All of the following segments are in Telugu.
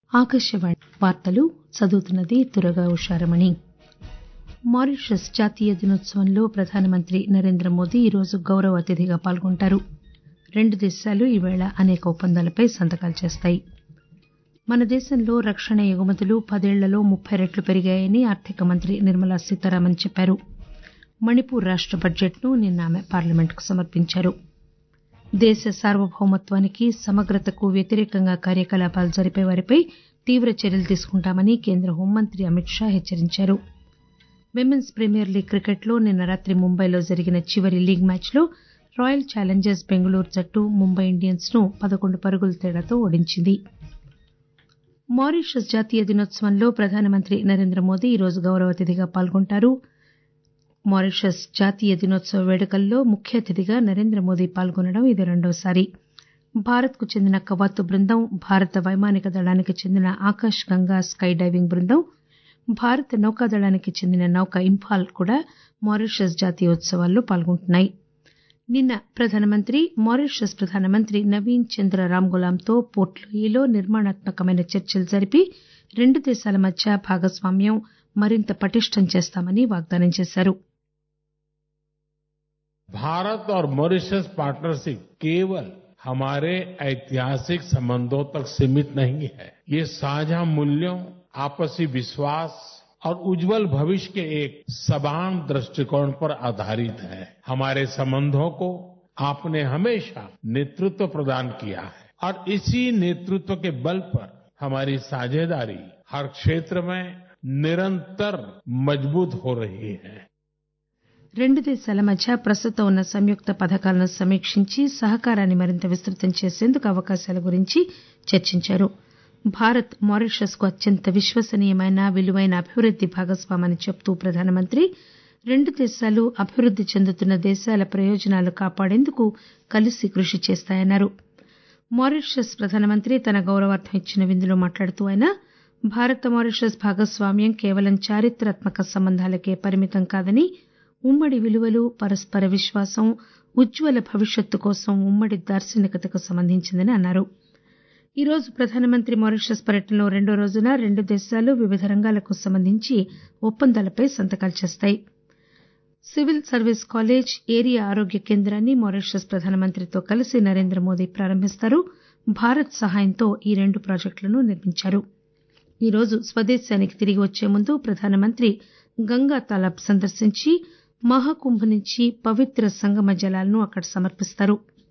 ఆకాశవాణి వార్తలు చదువుతున్నది దుర్గా ఉషారమణి మారిషస్ జాతీయ దినోత్సవంలో ప్రధానమంత్రి నరేంద్ర మోదీ ఈరోజు గౌరవ అతిథిగా పాల్గొంటారు రెండు దేశాలు ఈవేళ అనేక ఒప్పందాలపై సంతకాలు చేస్తాయి మన దేశంలో రక్షణ ఎగుమతులు పదేళ్లలో ముప్పై రెట్లు పెరిగాయని ఆర్థిక మంత్రి నిర్మలా సీతారామన్ చెప్పారు మణిపూర్ రాష్ట బడ్జెట్ ను నిన్న ఆమె పార్లమెంటుకు సమర్పించారు దేశ సార్వభౌమత్వానికి సమగ్రతకు వ్యతిరేకంగా కార్యకలాపాలు జరిపే వారిపై తీవ్ర చర్యలు తీసుకుంటామని కేంద్ర హోంమంత్రి అమిత్ షా హెచ్చరించారు విమెన్స్ ప్రీమియర్ లీగ్ క్రికెట్లో నిన్న రాత్రి ముంబైలో జరిగిన చివరి లీగ్ మ్యాచ్లో రాయల్ ఛాలెంజర్స్ బెంగళూరు జట్టు ముంబై ఇండియన్స్ ను పదకొండు పరుగుల తేడాతో ఓడించింది మారిషస్ జాతీయ దినోత్సవంలో ప్రధానమంత్రి నరేంద్ర మోదీ ఈరోజు గౌరవ అతిథిగా పాల్గొంటారు మారిషస్ జాతీయ దినోత్సవ వేడుకల్లో ముఖ్య అతిథిగా నరేంద్ర మోదీ పాల్గొనడం ఇది రెండవసారి భారత్ కు చెందిన కవాతు బృందం భారత వైమానిక దళానికి చెందిన ఆకాశ్ గంగా స్కై డైవింగ్ బృందం భారత నౌకాదళానికి చెందిన నౌక ఇంఫాల్ కూడా మారిషస్ జాతీయోత్సవాల్లో పాల్గొంటున్నాయి నిన్న ప్రధానమంత్రి మారిషస్ ప్రధానమంత్రి నవీన్ చంద్ర రాంగులాంతో పోర్ట్ లూయిలో నిర్మాణాత్మకమైన చర్చలు జరిపి రెండు దేశాల మధ్య భాగస్వామ్యం మరింత పటిష్టం చేస్తామని వాగ్దానం చేశారు भारत और मॉरिशस पार्टनरशिप केवल हमारे ऐतिहासिक संबंधों तक सीमित नहीं है ये साझा मूल्यों आपसी विश्वास और उज्जवल भविष्य के एक समान दृष्टिकोण पर आधारित है हमारे संबंधों को आपने हमेशा नेतृत्व प्रदान किया है और इसी नेतृत्व के बल पर हमारी साझेदारी हर क्षेत्र में निरंतर मजबूत हो रही है రెండు దేశాల మధ్య ప్రస్తుతం ఉన్న సంయుక్త పథకాలను సమీక్షించి సహకారాన్ని మరింత విస్తృతం చేసేందుకు అవకాశాల గురించి చర్చించారు భారత్ మారిషస్ కు అత్యంత విశ్వసనీయమైన విలువైన అభివృద్ది భాగస్వామని చెబుతూ ప్రధానమంత్రి రెండు దేశాలు అభివృద్ది చెందుతున్న దేశాల ప్రయోజనాలు కాపాడేందుకు కలిసి కృషి చేస్తాయన్నారు మారిషస్ ప్రధానమంత్రి తన గౌరవార్థం ఇచ్చిన విందులో మాట్లాడుతూ ఆయన భారత్ మారిషస్ భాగస్వామ్యం కేవలం చారిత్రాత్మక సంబంధాలకే పరిమితం కాదని ఉమ్మడి విలువలు పరస్పర విశ్వాసం ఉజ్వల భవిష్యత్తు కోసం ఉమ్మడి దార్శనికతకు సంబంధించిందని అన్నారు ఈరోజు ప్రధానమంత్రి మారిషస్ పర్యటనలో రెండో రోజున రెండు దేశాలు వివిధ రంగాలకు సంబంధించి ఒప్పందాలపై సంతకాలు చేస్తాయి సివిల్ సర్వీస్ కాలేజ్ ఏరియా ఆరోగ్య కేంద్రాన్ని మారిషస్ ప్రధానమంత్రితో కలిసి నరేంద్ర మోదీ ప్రారంభిస్తారు భారత్ సహాయంతో ఈ రెండు ప్రాజెక్టులను నిర్మించారు ఈరోజు స్వదేశానికి తిరిగి వచ్చే ముందు ప్రధానమంత్రి గంగా తాలాబ్ సందర్శించి మహాకుంభ్ నుంచి పవిత్ర సంగమ జలాలను అక్కడ సమర్పిస్తారు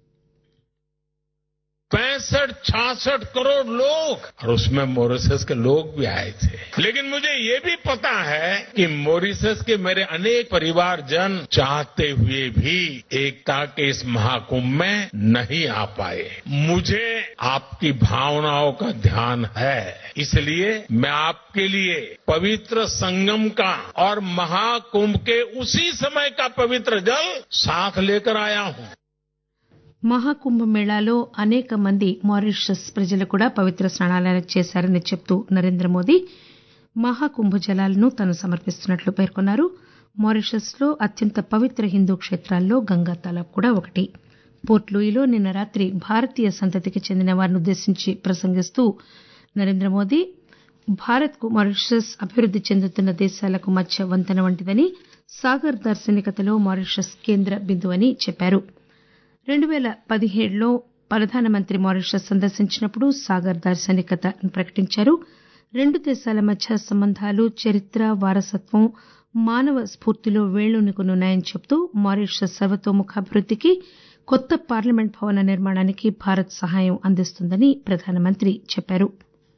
पैंसठ छियासठ करोड़ लोग और उसमें मॉरिशस के लोग भी आए थे लेकिन मुझे ये भी पता है कि मॉरिशस के मेरे अनेक परिवारजन चाहते हुए भी एकता के इस महाकुंभ में नहीं आ पाए मुझे आपकी भावनाओं का ध्यान है इसलिए मैं आपके लिए पवित्र संगम का और महाकुंभ के उसी समय का पवित्र जल साथ लेकर आया हूं మహాకుంభ మేళాలో అనేక మంది మారిషస్ ప్రజలు కూడా పవిత్ర స్నానాలు చేశారని చెబుతూ నరేంద్ర మోదీ మహాకుంభ జలాలను తాను సమర్పిస్తున్నట్లు పేర్కొన్నారు మారిషస్ లో అత్యంత పవిత్ర హిందూ క్షేత్రాల్లో గంగా తాలాబ్ కూడా ఒకటి పోర్ట్ లూయిలో నిన్న రాత్రి భారతీయ సంతతికి చెందిన వారిని ఉద్దేశించి ప్రసంగిస్తూ నరేంద్ర మోదీ భారత్ కు మారిషస్ అభివృద్ది చెందుతున్న దేశాలకు మధ్య వంతెన వంటిదని సాగర్ దార్శనికతలో మారిషస్ కేంద్ర బిందువని చెప్పారు రెండు పేల పదిహేడులో ప్రధానమంత్రి మారిషస్ సందర్శించినప్పుడు సాగర్ దార్శనికత ప్రకటించారు రెండు దేశాల మధ్య సంబంధాలు చరిత్ర వారసత్వం మానవ స్ఫూర్తిలో వేళ్లూనుకున్నాయని చెబుతూ మారిషస్ సర్వతోముఖాభివృద్దికి కొత్త పార్లమెంట్ భవన నిర్మాణానికి భారత్ సహాయం అందిస్తుందని ప్రధానమంత్రి చెప్పారు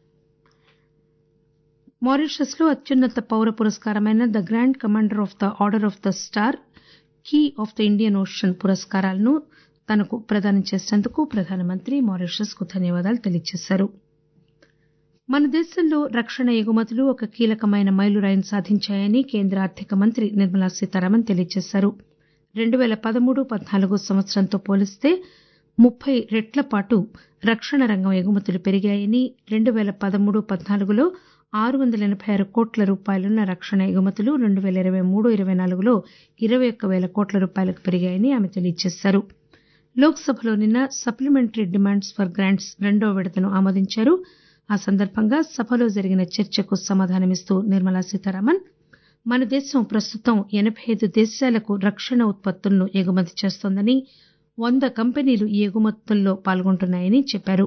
మారిషస్ లో అత్యున్నత పౌర పురస్కారమైన the grand commander of the order of the star key of the Indian ocean పురస్కారాలను తనకు ప్రదానం చేసినందుకు ప్రధానమంత్రి మారిషస్ కు ధన్యవాదాలు తెలియజేశారు మన దేశంలో రక్షణ ఎగుమతులు ఒక కీలకమైన మైలురాయిని సాధించాయని కేంద్ర ఆర్థిక మంత్రి నిర్మలా సీతారామన్ తెలియజేశారు రెండు పేల పదమూడు పద్నాలుగు సంవత్సరంతో పోలిస్తే ముప్పై రెట్ల పాటు రక్షణ రంగం ఎగుమతులు పెరిగాయని రెండు పేల పదమూడు పద్నాలుగులో ఆరు వందల ఎనబై ఆరు కోట్ల రూపాయలున్న రక్షణ ఎగుమతులు రెండు పేల ఇరవై మూడు ఇరవై నాలుగులో ఇరవై ఒక్క పేల కోట్ల రూపాయలకు పెరిగాయని ఆమె తెలియజేశారు లోక్ సభలో నిన్న సప్లిమెంటరీ డిమాండ్స్ ఫర్ గ్రాంట్స్ రెండో విడతను ఆమోదించారు ఆ సందర్భంగా సభలో జరిగిన చర్చకు సమాధానమిస్తూ నిర్మలా సీతారామన్ మన దేశం ప్రస్తుతం ఎనబై ఐదు దేశాలకు రక్షణ ఉత్పత్తులను ఎగుమతి చేస్తోందని వంద కంపెనీలు ఈ ఎగుమతుల్లో పాల్గొంటున్నాయని చెప్పారు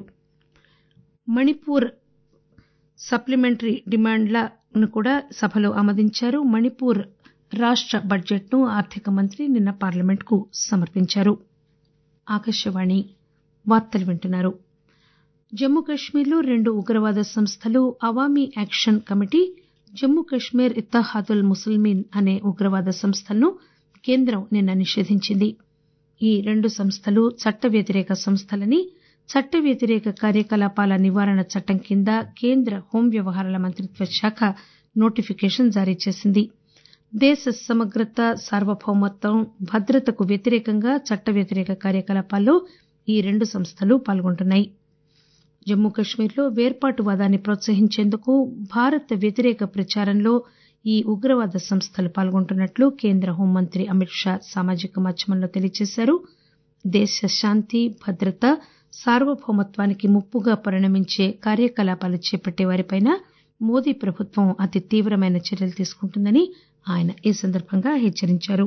మణిపూర్ సప్లిమెంటరీ డిమాండ్లను కూడా సభలో ఆమోదించారు మణిపూర్ రాష్ట బడ్జెట్ ను ఆర్థిక మంత్రి నిన్న పార్లమెంట్కు సమర్పించారు ఆకాశవాణి వార్తలు వింటున్నారు జమ్మూ కశ్మీర్లో రెండు ఉగ్రవాద సంస్థలు అవామీ యాక్షన్ కమిటీ జమ్మూ కశ్మీర్ ఇత్తహాదుల్ ముస్లిమీన్ అనే ఉగ్రవాద సంస్థలను కేంద్రం నిన్న నిషేధించింది ఈ రెండు సంస్థలు చట్ట వ్యతిరేక సంస్థలని చట్ట వ్యతిరేక కార్యకలాపాల నివారణ చట్టం కింద కేంద్ర హోం వ్యవహారాల మంత్రిత్వ శాఖ నోటిఫికేషన్ జారీ చేసింది దేశ సమగ్రత సార్వభౌమత్వం భద్రతకు వ్యతిరేకంగా చట్ట వ్యతిరేక కార్యకలాపాల్లో ఈ రెండు సంస్థలు పాల్గొంటున్నాయి జమ్మూ కశ్మీర్లో వేర్పాటువాదాన్ని ప్రోత్సహించేందుకు భారత వ్యతిరేక ప్రచారంలో ఈ ఉగ్రవాద సంస్థలు పాల్గొంటున్నట్లు కేంద్ర హోంమంత్రి అమిత్ షా సామాజిక మాధ్యమంలో తెలియజేశారు దేశ శాంతి భద్రత సార్వభౌమత్వానికి ముప్పుగా పరిణమించే కార్యకలాపాలు చేపట్టే వారిపై మోదీ ప్రభుత్వం అతి తీవ్రమైన చర్యలు తీసుకుంటుందని ఆయన ఈ సందర్భంగా హెచ్చరించారు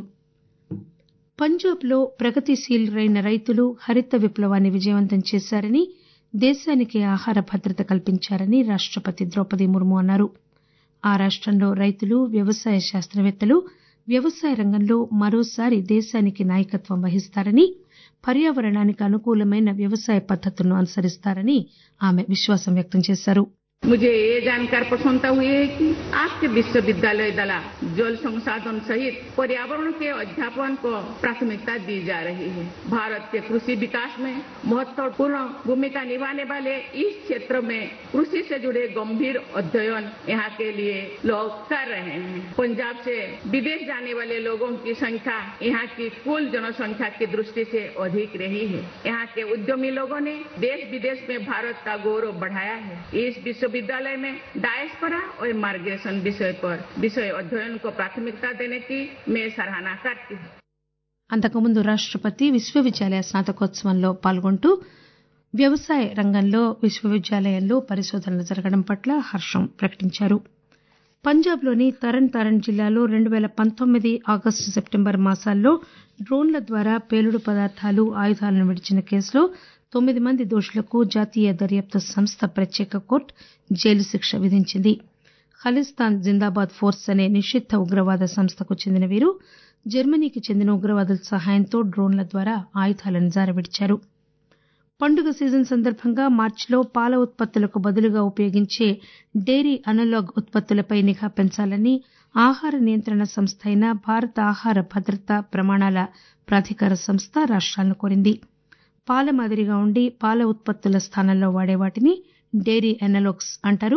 పంజాబ్లో ప్రగతిశీలురైన రైతులు హరిత విప్లవాన్ని విజయవంతం చేశారని దేశానికి ఆహార భద్రత కల్పించారని రాష్టపతి ద్రౌపది ముర్ము అన్నారు ఆ రాష్టంలో రైతులు వ్యవసాయ శాస్త్రవేత్తలు వ్యవసాయ రంగంలో మరోసారి దేశానికి నాయకత్వం వహిస్తారని పర్యావరణానికి అనుకూలమైన వ్యవసాయ పద్దతులను అనుసరిస్తారని ఆమె విశ్వాసం వ్యక్తం చేశారు मुझे ये जानकर प्रसन्नता हुई है कि आपके विश्वविद्यालय दला जल संसाधन सहित पर्यावरण के अध्यापन को प्राथमिकता दी जा रही है भारत के कृषि विकास में महत्वपूर्ण भूमिका निभाने वाले इस क्षेत्र में कृषि से जुड़े गंभीर अध्ययन यहाँ के लिए लोग कर रहे हैं पंजाब से विदेश जाने वाले लोगों की संख्या यहाँ की कुल जनसंख्या की दृष्टि से अधिक रही है यहाँ के उद्यमी लोगों ने देश विदेश में भारत का गौरव बढ़ाया है इस विश्व विश्वविद्यालय में डायस्परा और मार्गेशन विषय पर विषय अध्ययन को प्राथमिकता देने की मैं सराहना करती हूँ అంతకుముందు రాష్టపతి విశ్వవిద్యాలయ స్నాతకోత్సవంలో పాల్గొంటూ వ్యవసాయ రంగంలో విశ్వవిద్యాలయంలో పరిశోధనలు జరగడం పట్ల హర్షం ప్రకటించారు పంజాబ్లోని తరణ్ తారణ్ జిల్లాలో రెండు పేల పంతొమ్మిది ఆగస్టు సెప్టెంబర్ మాసాల్లో డ్రోన్ల ద్వారా పేలుడు పదార్థాలు ఆయుధాలను విడిచిన కేసులో తొమ్మిది మంది దోషులకు జాతీయ దర్యాప్తు సంస్థ ప్రత్యేక కోర్టు జైలు శిక్ష విధించింది ఖలిస్తాన్ జిందాబాద్ ఫోర్స్ అనే నిషిద్ద ఉగ్రవాద సంస్థకు చెందిన వీరు జర్మనీకి చెందిన ఉగ్రవాదుల సహాయంతో డ్రోన్ల ద్వారా ఆయుధాలను జారవిడిచారు పండుగ సీజన్ సందర్భంగా మార్చిలో పాల ఉత్పత్తులకు బదులుగా ఉపయోగించే డైరీ అనలాగ్ ఉత్పత్తులపై నిఘా పెంచాలని ఆహార నియంత్రణ సంస్థ అయిన భారత ఆహార భద్రతా ప్రమాణాల ప్రాధికార సంస్థ రాష్టాలను కోరింది పాల మాదిరిగా ఉండి పాల ఉత్పత్తుల స్థానంలో వాడే వాటిని డైరీ ఎనలాగ్స్ అంటారు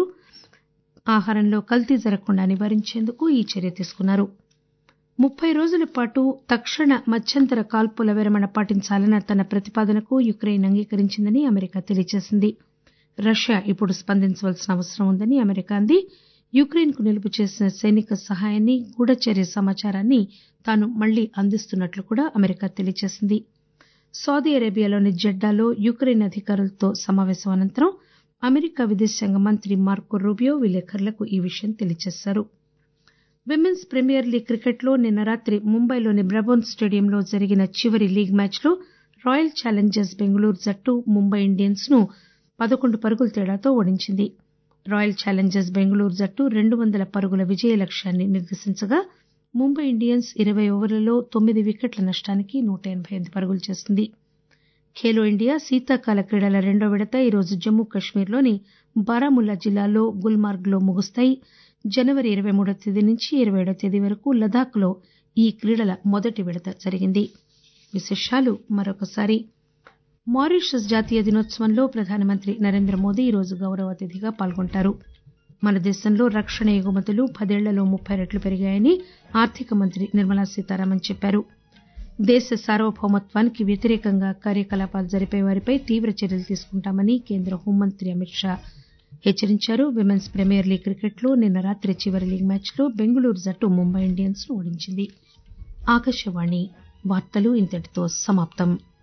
ఆహారంలో కల్తీ జరగకుండా నివారించేందుకు ఈ చర్య తీసుకున్నారు ముప్పై రోజుల పాటు తక్షణ మధ్యంతర కాల్పుల విరమణ పాటించాలన్న తన ప్రతిపాదనకు యుక్రెయిన్ అంగీకరించిందని అమెరికా తెలియజేసింది రష్యా ఇప్పుడు స్పందించవలసిన అవసరం ఉందని అమెరికా అంది యుక్రెయిన్ కు నిలుపు చేసిన సైనిక సహాయాన్ని గూఢచర్య సమాచారాన్ని తాను మళ్లీ అందిస్తున్నట్లు కూడా అమెరికా తెలియజేసింది సౌదీ అరేబియాలోని జెడ్డాలో యుక్రెయిన్ అధికారులతో సమావేశం అనంతరం అమెరికా విదేశాంగ మంత్రి మార్కో రూబియో విలేకరులకు ఈ విషయం తెలియజేశారు విమెన్స్ ప్రీమియర్ లీగ్ క్రికెట్లో నిన్న రాత్రి ముంబైలోని బ్రబోన్ స్టేడియంలో జరిగిన చివరి లీగ్ మ్యాచ్లో రాయల్ ఛాలెంజర్స్ బెంగళూరు జట్టు ముంబై ఇండియన్స్ ను పదకొండు పరుగుల తేడాతో ఓడించింది రాయల్ ఛాలెంజర్స్ బెంగళూరు జట్టు రెండు వందల పరుగుల విజయ లక్ష్యాన్ని నిర్దేశించగా ముంబై ఇండియన్స్ ఇరవై ఓవర్లలో తొమ్మిది వికెట్ల నష్టానికి నూట ఎనబై ఎనిమిది పరుగులు చేసింది ఖేలో ఇండియా శీతాకాల క్రీడల రెండో విడత ఈరోజు జమ్మూ కశ్మీర్లోని బారాముల్లా జిల్లాలో గుల్మార్గ్ లో ముగుస్తాయి జనవరి ఇరవై మూడో తేదీ నుంచి ఇరవై ఏడో తేదీ వరకు లదాఖ్ లో ఈ క్రీడల మొదటి విడత జరిగింది విశేషాలు మరొకసారి మారిషస్ జాతీయ దినోత్సవంలో ప్రధానమంత్రి నరేంద్ర మోదీ ఈరోజు గౌరవ అతిథిగా పాల్గొంటారు మన దేశంలో రక్షణ ఎగుమతులు పదేళ్లలో ముప్పై రెట్లు పెరిగాయని ఆర్థిక మంత్రి నిర్మలా సీతారామన్ చెప్పారు దేశ సార్వభౌమత్వానికి వ్యతిరేకంగా కార్యకలాపాలు జరిపే వారిపై తీవ్ర చర్యలు తీసుకుంటామని కేంద్ర హోంమంత్రి అమిత్ షా హెచ్చరించారు విమెన్స్ ప్రీమియర్ లీగ్ క్రికెట్లో నిన్న రాత్రి చివరి లీగ్ మ్యాచ్లో బెంగళూరు జట్టు ముంబై ఇండియన్స్ ను ఓడించింది ఆకాశవాణి వార్తలు ఇంతటితో సమాప్తం